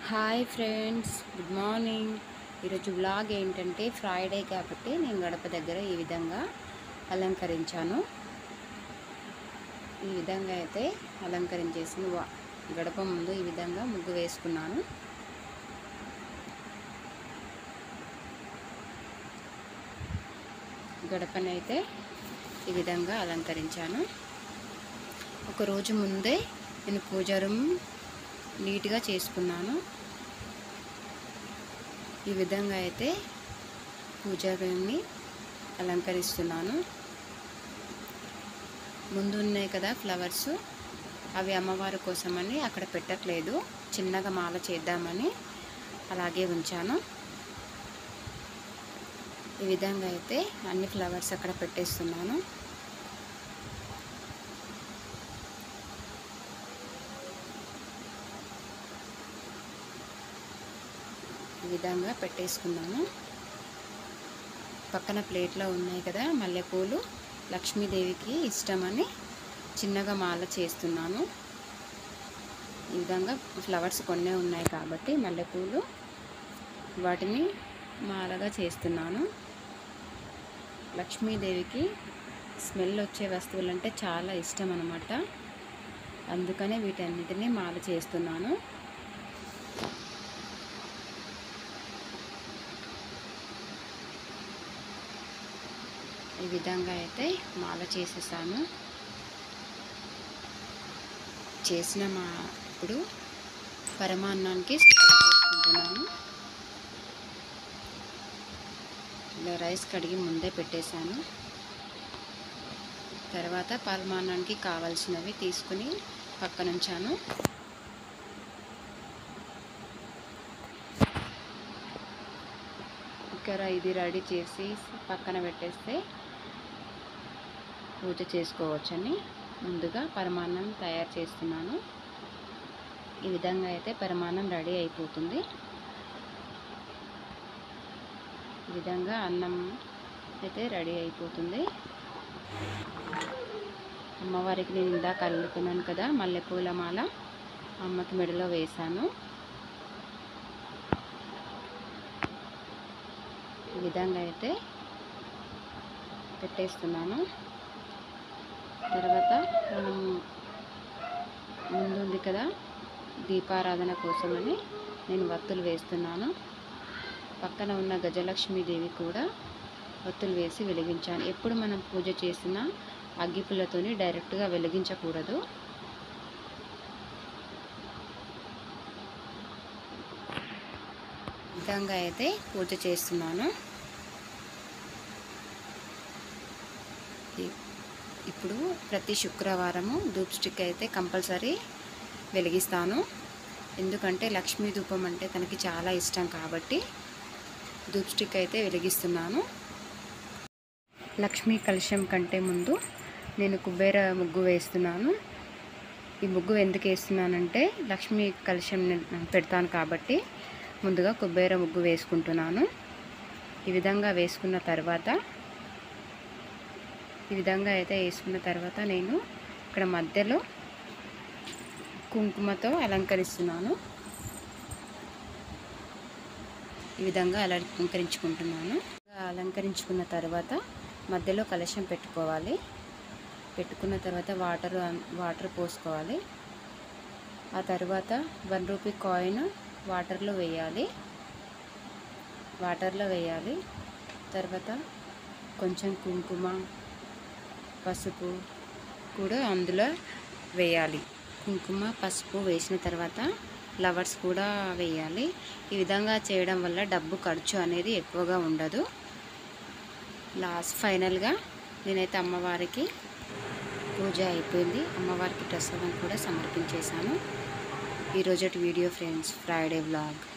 hi friends good morning ఈరోజు vlog ఏంటంటే Friday కాబట్టి నేను గడప దగ్గర ఈ విధంగా అలంకరించాను ఈ విధంగా అయితే అలంకరించేసి వా- గడప ముందు ఈ విధంగా ముగ్గు వేసుకున్నాను గడపనైతే ఈ విధంగా అలంకరించాను ఒక రోజు ముందే నేను పూజ రూమ్ నీట్గా చేసుకున్నాను ఈ విధంగా అయితే పూజా రూమ్ని అలంకరిస్తున్నాను ముందు ఉన్నాయి కదా ఫ్లవర్స్ అవి అమ్మవారి కోసమని అక్కడ పెట్టట్లేదు చిన్నగా మాల చేద్దామని అలాగే ఉంచాను ఈ విధంగా అయితే అన్ని ఫ్లవర్స్ అక్కడ పెట్టేస్తున్నాను ఈ విధంగా పెట్టేసుకున్నాను పక్కన ప్లేట్లో ఉన్నాయి కదా మల్లెపూలు లక్ష్మీదేవికి ఇష్టమని చిన్నగా మాల చేస్తున్నాను ఈ విధంగా ఫ్లవర్స్ కొన్నే ఉన్నాయి కాబట్టి మల్లెపూలు వాటిని మాలగా చేస్తున్నాను లక్ష్మీదేవికి స్మెల్ వచ్చే వస్తువులంటే చాలా ఇష్టం అనమాట అందుకనే వీటన్నిటిని మాల చేస్తున్నాను ఈ విధంగా అయితే మాల చేసేసాను చేసిన మా ఇప్పుడు పరమాన్నానికి సిద్ధం చేసుకుంటున్నాను ఇలా రైస్ కడిగి ముందే పెట్టేశాను తర్వాత పరమాన్నానికి కావాల్సినవి తీసుకుని పక్కనుంచాను ఇక్కడ ఇది రెడీ చేసి పక్కన పెట్టేస్తే పూజ చేసుకోవచ్చని ముందుగా పరమాన్నం తయారు చేస్తున్నాను ఈ విధంగా అయితే పరమాన్నం రెడీ అయిపోతుంది ఈ విధంగా అన్నం అయితే రెడీ అయిపోతుంది అమ్మవారికి నేను ఇందాక అల్లుకున్నాను కదా మల్లెపూల మాల అమ్మకి మెడలో వేశాను ఈ విధంగా అయితే పెట్టేస్తున్నాను తర్వాత మనం ముందుంది కదా దీపారాధన కోసమని నేను వత్తులు వేస్తున్నాను పక్కన ఉన్న గజలక్ష్మీదేవి కూడా వత్తులు వేసి వెలిగించాను ఎప్పుడు మనం పూజ చేసినా అగ్గిపుల్లతోని డైరెక్ట్గా వెలిగించకూడదు ఈ విధంగా అయితే పూజ చేస్తున్నాను ఇ- ఇప్పుడు ప్రతి శుక్రవారము ధూప్ స్టిక్ అయితే కంపల్సరీ వెలిగిస్తాను ఎందుకంటే లక్ష్మీ ధూపం అంటే తనకి చాలా ఇష్టం కాబట్టి ధూప్ స్టిక్ అయితే వెలిగిస్తున్నాను లక్ష్మీ కలశం కంటే ముందు నేను కుబేర ముగ్గు వేస్తున్నాను ఈ ముగ్గు ఎందుకు వేస్తున్నానంటే లక్ష్మీ కలశం నేను పెడతాను కాబట్టి ముందుగా కుబేర ముగ్గు వేసుకుంటున్నాను ఈ విధంగా వేసుకున్న తర్వాత ఈ విధంగా అయితే వేసుకున్న తర్వాత నేను ఇక్కడ మధ్యలో కుంకుమతో అలంకరిస్తున్నాను ఈ విధంగా అలంకరించుకుంటున్నాను అలంకరించుకున్న తర్వాత మధ్యలో కలశం పెట్టుకోవాలి పెట్టుకున్న తర్వాత వాటర్ వాటర్ పోసుకోవాలి ఆ తర్వాత వన్ రూపీ కాయిన్ వాటర్లో వేయాలి వాటర్లో వేయాలి తర్వాత కొంచెం కుంకుమ పసుపు కూడా అందులో వేయాలి కుంకుమ పసుపు వేసిన తర్వాత ఫ్లవర్స్ కూడా వేయాలి ఈ విధంగా చేయడం వల్ల డబ్బు ఖర్చు అనేది ఎక్కువగా ఉండదు లాస్ట్ ఫైనల్గా నేనైతే అమ్మవారికి పూజ అయిపోయింది అమ్మవారికి ప్రసాదం కూడా సమర్పించేశాను ఈరోజటి వీడియో ఫ్రెండ్స్ ఫ్రైడే వ్లాగ్